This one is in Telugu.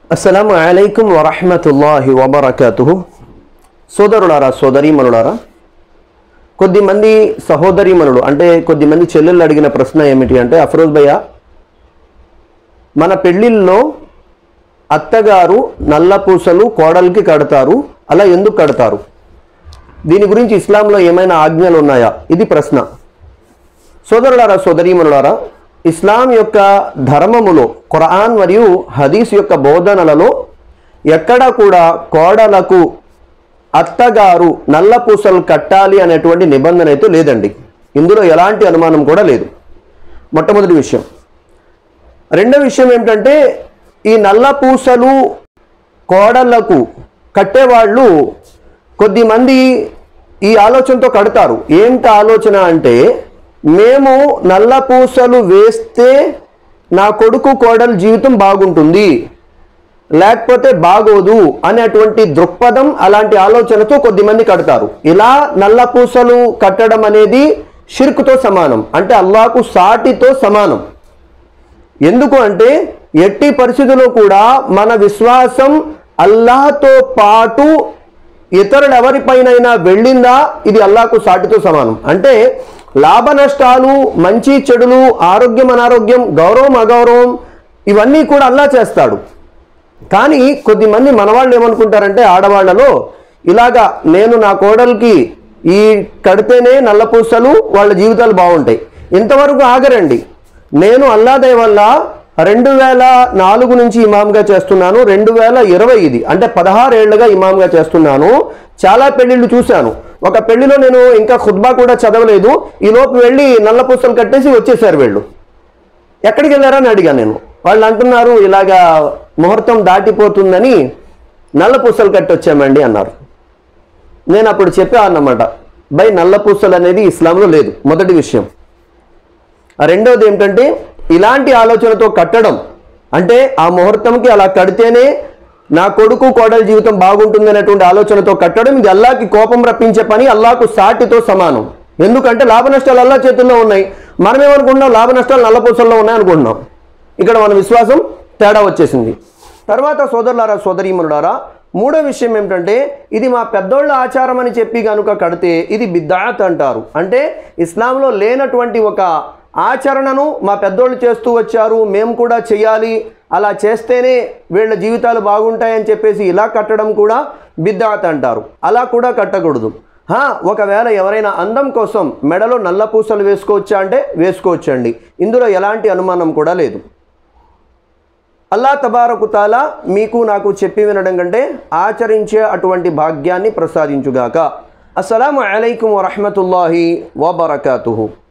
అస్సలం అలైకుం వరహమతుల్లాహి వబర్కతుహు సోదరులారా సోదరీమణులారా కొద్దిమంది సహోదరీమణులు అంటే కొద్దిమంది చెల్లెళ్ళు అడిగిన ప్రశ్న ఏమిటి అంటే అఫరోజ్ భయ్య మన పెళ్ళిళ్ళలో అత్తగారు నల్ల పూసలు కోడలికి కడతారు అలా ఎందుకు కడతారు దీని గురించి ఇస్లాంలో ఏమైనా ఆజ్ఞలు ఉన్నాయా ఇది ప్రశ్న సోదరులారా సోదరీమణులారా ఇస్లాం యొక్క ధర్మములో ఖురాన్ మరియు హదీస్ యొక్క బోధనలలో ఎక్కడా కూడా కోడలకు అత్తగారు నల్ల పూసలు కట్టాలి అనేటువంటి నిబంధన అయితే లేదండి ఇందులో ఎలాంటి అనుమానం కూడా లేదు మొట్టమొదటి విషయం రెండో విషయం ఏమిటంటే ఈ నల్ల పూసలు కోడళ్లకు కట్టేవాళ్ళు కొద్దిమంది ఈ ఆలోచనతో కడతారు ఏంటి ఆలోచన అంటే మేము నల్ల పూసలు వేస్తే నా కొడుకు కోడలు జీవితం బాగుంటుంది లేకపోతే బాగోదు అనేటువంటి దృక్పథం అలాంటి ఆలోచనతో కొద్దిమంది కడతారు ఇలా నల్ల పూసలు కట్టడం అనేది షిర్కుతో సమానం అంటే అల్లాకు సాటితో సమానం ఎందుకు అంటే ఎట్టి పరిస్థితుల్లో కూడా మన విశ్వాసం అల్లాహతో పాటు ఇతరులు ఎవరిపైనైనా వెళ్ళిందా ఇది అల్లాహకు సాటితో సమానం అంటే లాభ నష్టాలు మంచి చెడులు ఆరోగ్యం అనారోగ్యం గౌరవం అగౌరవం ఇవన్నీ కూడా అల్లా చేస్తాడు కానీ కొద్దిమంది మనవాళ్ళు ఏమనుకుంటారంటే ఆడవాళ్లలో ఇలాగా నేను నా కోడలికి ఈ కడితేనే నల్లపూసలు వాళ్ళ జీవితాలు బాగుంటాయి ఇంతవరకు ఆగరండి నేను అల్లాదయ వల్ల రెండు వేల నాలుగు నుంచి ఇమామ్గా చేస్తున్నాను రెండు వేల ఇరవై ఇది అంటే పదహారేళ్లుగా ఇమామ్గా చేస్తున్నాను చాలా పెళ్లిళ్ళు చూశాను ఒక పెళ్లిలో నేను ఇంకా ఖుద్బా కూడా చదవలేదు ఈ లోపు వెళ్ళి నల్ల పూసలు కట్టేసి వచ్చేసారు వీళ్ళు ఎక్కడికి వెళ్ళారని అడిగాను నేను వాళ్ళు అంటున్నారు ఇలాగా ముహూర్తం దాటిపోతుందని నల్ల పూసలు కట్టి వచ్చామండి అన్నారు నేను అప్పుడు చెప్పా అన్నమాట బై నల్ల పూసలు అనేది ఇస్లాంలో లేదు మొదటి విషయం ఆ రెండవది ఏమిటంటే ఇలాంటి ఆలోచనతో కట్టడం అంటే ఆ ముహూర్తంకి అలా కడితేనే నా కొడుకు కోడలి జీవితం బాగుంటుంది అనేటువంటి ఆలోచనతో కట్టడం ఇది అల్లాకి కోపం రప్పించే పని అల్లాకు సాటితో సమానం ఎందుకంటే లాభ నష్టాలు అల్లా చేతుల్లో ఉన్నాయి మనం ఏమనుకుంటున్నాం లాభ నష్టాలు నల్లపూసల్లో ఉన్నాయి అనుకుంటున్నాం ఇక్కడ మన విశ్వాసం తేడా వచ్చేసింది తర్వాత సోదరులారా సోదరీమనులారా మూడో విషయం ఏమిటంటే ఇది మా పెద్దోళ్ళ ఆచారం అని చెప్పి కనుక కడితే ఇది బిద్దాత్ అంటారు అంటే ఇస్లాంలో లేనటువంటి ఒక ఆచరణను మా పెద్దోళ్ళు చేస్తూ వచ్చారు మేము కూడా చేయాలి అలా చేస్తేనే వీళ్ళ జీవితాలు బాగుంటాయని చెప్పేసి ఇలా కట్టడం కూడా బిద్దాత్ అంటారు అలా కూడా కట్టకూడదు హా, ఒకవేళ ఎవరైనా అందం కోసం మెడలో నల్ల పూసలు వేసుకోవచ్చా అంటే వేసుకోవచ్చండి ఇందులో ఎలాంటి అనుమానం కూడా లేదు అల్లా తబారకు తాలా మీకు నాకు చెప్పి వినడం కంటే ఆచరించే అటువంటి భాగ్యాన్ని ప్రసాదించుగాక అస్సలం అలైకుం వరహమతుల్లాహి వబర్కాతుహు